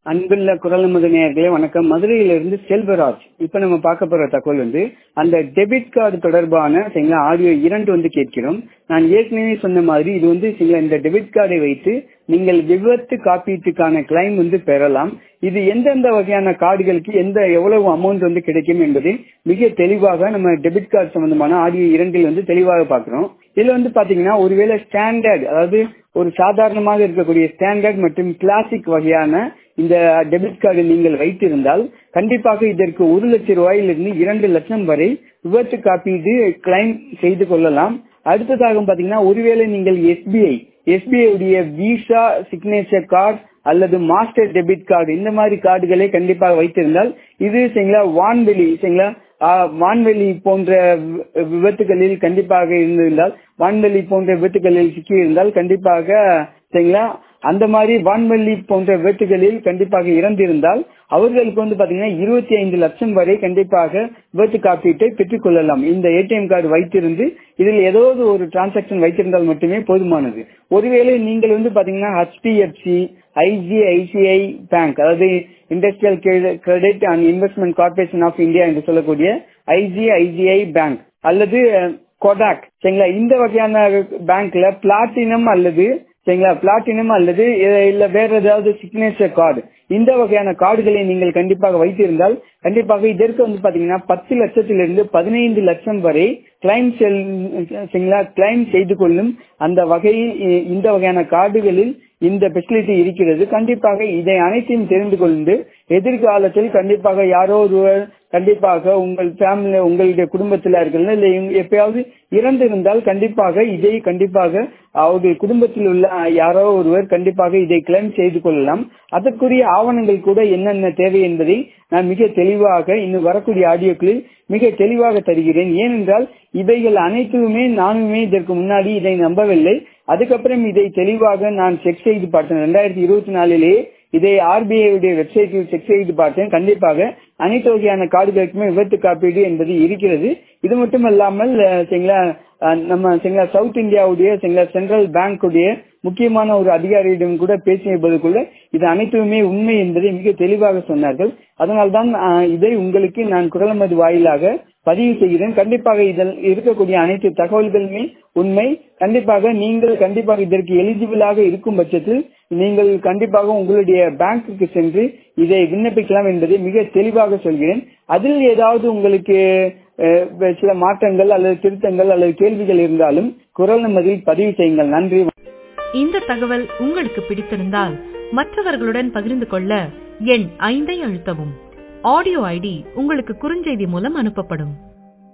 அன்புள்ள குரல் நமது நேயர்களே வணக்கம் மதுரையிலிருந்து செல்வராஜ் இப்ப நம்ம பார்க்க போற தகவல் வந்து அந்த டெபிட் கார்டு தொடர்பான சரிங்களா ஆடியோ இரண்டு வந்து கேட்கிறோம் நான் ஏற்கனவே சொன்ன மாதிரி இது வந்து சரிங்களா இந்த டெபிட் கார்டை வைத்து நீங்கள் விபத்து காப்பீட்டுக்கான கிளைம் வந்து பெறலாம் இது எந்தெந்த வகையான கார்டுகளுக்கு எந்த எவ்வளவு அமௌண்ட் வந்து கிடைக்கும் என்பதை மிக தெளிவாக நம்ம டெபிட் கார்டு சம்பந்தமான ஆடியோ இரண்டில் வந்து தெளிவாக பார்க்கிறோம் இதுல வந்து பாத்தீங்கன்னா ஒருவேளை ஸ்டாண்டர்ட் அதாவது ஒரு சாதாரணமாக இருக்கக்கூடிய ஸ்டாண்டர்ட் மற்றும் கிளாசிக் வகையான இந்த டெபிட் கார்டு நீங்கள் வைத்திருந்தால் கண்டிப்பாக இதற்கு ஒரு லட்சம் ரூபாயிலிருந்து இரண்டு லட்சம் வரை விபத்து காப்பீடு கிளைம் செய்து கொள்ளலாம் அடுத்ததாக பாத்தீங்கன்னா ஒருவேளை நீங்கள் எஸ்பிஐ எஸ்பிஐ உடைய விசா சிக்னேச்சர் கார்டு அல்லது மாஸ்டர் டெபிட் கார்டு இந்த மாதிரி கார்டுகளை கண்டிப்பாக வைத்திருந்தால் இது சரிங்களா வான்வெளி சரிங்களா வான்வெளி போன்ற விபத்துகளில் கண்டிப்பாக இருந்திருந்தால் வான்வெளி போன்ற விபத்துகளில் சிக்கியிருந்தால் கண்டிப்பாக சரிங்களா அந்த மாதிரி வான்வெளி போன்ற விபத்துகளில் கண்டிப்பாக இறந்திருந்தால் அவர்களுக்கு வந்து பாத்தீங்கன்னா இருபத்தி ஐந்து லட்சம் வரை கண்டிப்பாக விபத்து காப்பீட்டை பெற்றுக் கொள்ளலாம் இந்த ஏடிஎம் கார்டு வைத்திருந்து இதில் ஏதாவது ஒரு டிரான்சாக்சன் வைத்திருந்தால் மட்டுமே போதுமானது ஒருவேளை நீங்கள் வந்து பாத்தீங்கன்னா ஹெச்டிஎஃப்சி ஐசிஐசிஐ பேங்க் அதாவது industrial credit and investment corporation of India என்று சொல்லக்கூடிய ஐசிஐசிஐ பேங்க் அல்லது கொடாக் சரிங்களா இந்த வகையான பேங்க்ல பிளாட்டினம் அல்லது சரிங்களா பிளாட்டினம் அல்லது இல்ல வேற ஏதாவது சிக்னேச்சர் கார்டு இந்த வகையான கார்டுகளை நீங்கள் கண்டிப்பாக வைத்திருந்தால் கண்டிப்பாக இதற்கு வந்து பாத்தீங்கன்னா பத்து லட்சத்திலிருந்து பதினைந்து லட்சம் வரை கிளைம் சரிங்களா கிளைம் செய்து கொள்ளும் அந்த வகையில் இந்த வகையான கார்டுகளில் இந்த ஃபெசிலிட்டி இருக்கிறது கண்டிப்பாக இதை அனைத்தையும் தெரிந்து கொண்டு எதிர்காலத்தில் கண்டிப்பாக யாரோ ஒருவர் கண்டிப்பாக உங்கள் ஃபேமிலி உங்களுடைய குடும்பத்தில் இருக்கலாம் இல்லை எப்பயாவது இறந்திருந்தால் கண்டிப்பாக இதை கண்டிப்பாக அவருடைய குடும்பத்தில் உள்ள யாரோ ஒருவர் கண்டிப்பாக இதை கிளைம் செய்து கொள்ளலாம் அதற்குரிய ஆவணங்கள் கூட என்னென்ன தேவை என்பதை நான் மிக தெளிவாக இன்னும் வரக்கூடிய ஆடியோக்களில் மிக தெளிவாக தருகிறேன் ஏனென்றால் இவைகள் அனைத்துமே நானுமே இதற்கு முன்னாடி இதை நம்பவில்லை அதுக்கப்புறம் இதை தெளிவாக நான் செக் செய்து பார்த்தேன் ரெண்டாயிரத்தி இருபத்தி நாலிலேயே இதை ஆர்பிஐ உடைய வெப்சைட்டில் செக் செய்து பார்த்தேன் கண்டிப்பாக அனைத்து வகையான கார்டுகளுக்குமே விபத்து காப்பீடு என்பது இருக்கிறது இது மட்டும் அல்லாமல் சரிங்களா நம்ம சரிங்களா சவுத் இந்தியாவுடைய சரிங்களா சென்ட்ரல் பேங்க் உடைய முக்கியமான ஒரு அதிகாரியிடம் கூட பேசியபோதுக்குள்ள இது அனைத்துமே உண்மை என்பதை மிக தெளிவாக சொன்னார்கள் அதனால்தான் இதை உங்களுக்கு நான் குரலமது வாயிலாக பதிவு செய்கிறேன் கண்டிப்பாக இதில் இருக்கக்கூடிய அனைத்து தகவல்களுமே உண்மை கண்டிப்பாக நீங்கள் கண்டிப்பாக இதற்கு எலிஜிபிளாக இருக்கும் பட்சத்தில் நீங்கள் கண்டிப்பாக உங்களுடைய பேங்க்குக்கு சென்று இதை விண்ணப்பிக்கலாம் என்பதை மிக தெளிவாக சொல்கிறேன் அதில் ஏதாவது உங்களுக்கு சில மாற்றங்கள் அல்லது திருத்தங்கள் அல்லது கேள்விகள் இருந்தாலும் குரல் நமதில் பதிவு செய்யுங்கள் நன்றி இந்த தகவல் உங்களுக்கு பிடித்திருந்தால் மற்றவர்களுடன் பகிர்ந்து கொள்ள எண் ஐந்தை அழுத்தவும் ஆடியோ ஐடி உங்களுக்கு குறுஞ்செய்தி மூலம் அனுப்பப்படும்